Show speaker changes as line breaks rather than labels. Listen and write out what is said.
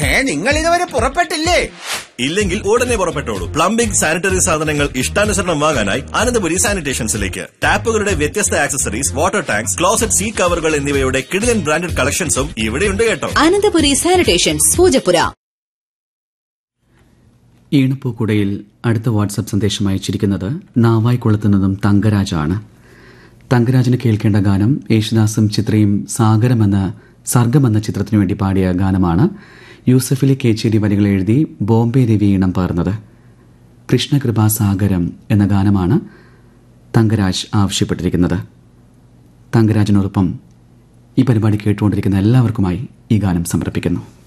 ഏ നിങ്ങൾ ഇതുവരെ പുറപ്പെട്ടില്ലേ
ഇല്ലെങ്കിൽ ഉടനെ പുറപ്പെട്ടോളൂ പ്ലംബിംഗ് സാനിറ്ററി സാധനങ്ങൾ ഇഷ്ടാനുസരണം വാങ്ങാനായി അനന്തപുരി സാനിറ്റേഷൻസിലേക്ക് ടാപ്പുകളുടെ വ്യത്യസ്ത accessories water tanks closet seat കവറുകൾ എന്നിവയുടെ കിടിലൻ ബ്രാൻഡഡ് കളക്ഷൻസും ഇവിടെയുണ്ട് കേട്ടോ
അനന്തപുരി സാനിറ്റേഷൻസ് പൂജപ്പുര
ഈണപ്പൂക്കുടയിൽ അടുത്ത വാട്സപ്പ് സന്ദേശം അയച്ചിരിക്കുന്നത് നാവായിക്കുളത്തു നിന്നും തങ്കരാജാണ് തങ്കരാജിന് കേൾക്കേണ്ട ഗാനം യേശുദാസും ചിത്രയും സാഗരമെന്ന സർഗമെന്ന ചിത്രത്തിനു വേണ്ടി പാടിയ ഗാനമാണ് യൂസഫലി കേച്ചേരി വരികൾ എഴുതി ബോംബെ രവി ഈണം പകർന്നത് കൃഷ്ണകൃപാസാഗരം എന്ന ഗാനമാണ് തങ്കരാജ് ആവശ്യപ്പെട്ടിരിക്കുന്നത് തങ്കരാജിനോടൊപ്പം ഈ പരിപാടി കേട്ടുകൊണ്ടിരിക്കുന്ന എല്ലാവർക്കുമായി ഈ ഗാനം സമർപ്പിക്കുന്നു